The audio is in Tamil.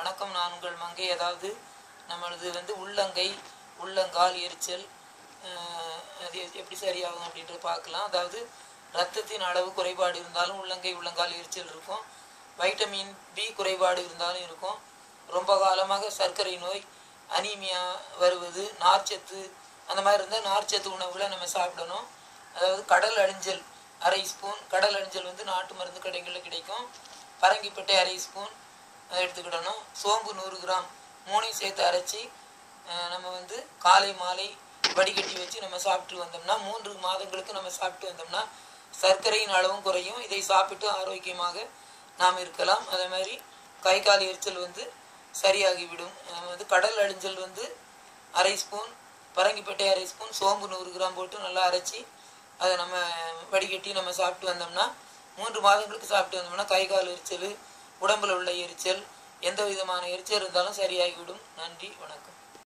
வணக்கம் நான் உங்கள் மங்கை அதாவது நம்மளது வந்து உள்ளங்கை உள்ளங்கால் எரிச்சல் அஹ், அது எப்படி சரியாகும் அப்படின்றத பார்க்கலாம் அதாவது ரத்தத்தின் அளவு குறைபாடு இருந்தாலும் உள்ளங்கை உள்ளங்கால் எரிச்சல் இருக்கும் வைட்டமின் பி குறைபாடு இருந்தாலும் இருக்கும் ரொம்ப காலமாக சர்க்கரை நோய் அனீமியா வருவது நார்ச்சத்து அந்த மாதிரி இருந்தால் நார்ச்சத்து உணவுகளை நம்ம சாப்பிடணும் அதாவது கடல் அழிஞ்சல் அரை ஸ்பூன் கடல் அழிஞ்சல் வந்து நாட்டு மருந்து கடைகளில் கிடைக்கும் பரங்கிப்பட்டை அரை ஸ்பூன் அதை எடுத்துக்கிடணும் சோம்பு நூறு கிராம் மூணையும் சேர்த்து அரைச்சி அஹ், நம்ம வந்து காலை மாலை வடிகட்டி வச்சு நம்ம சாப்பிட்டு வந்தோம்னா மூன்று மாதங்களுக்கு நம்ம சாப்பிட்டு வந்தோம்னா சர்க்கரையின் அளவும் குறையும் இதை சாப்பிட்டு ஆரோக்கியமாக நாம் இருக்கலாம் அதே மாதிரி கை கால் எரிச்சல் வந்து சரியாகிவிடும் அஹ் வந்து கடல் அழிஞ்சல் வந்து அரை ஸ்பூன் பரங்கிப்பட்டை அரை ஸ்பூன் சோம்பு நூறு கிராம் போட்டு நல்லா அரைச்சி அதை நம்ம வடிகட்டி நம்ம சாப்பிட்டு வந்தோம்னா மூன்று மாதங்களுக்கு சாப்பிட்டு வந்தோம்னா கை கால் எரிச்சல் உடம்புல உள்ள எரிச்சல் எந்த விதமான எரிச்சல் இருந்தாலும் சரியாகிவிடும் நன்றி வணக்கம்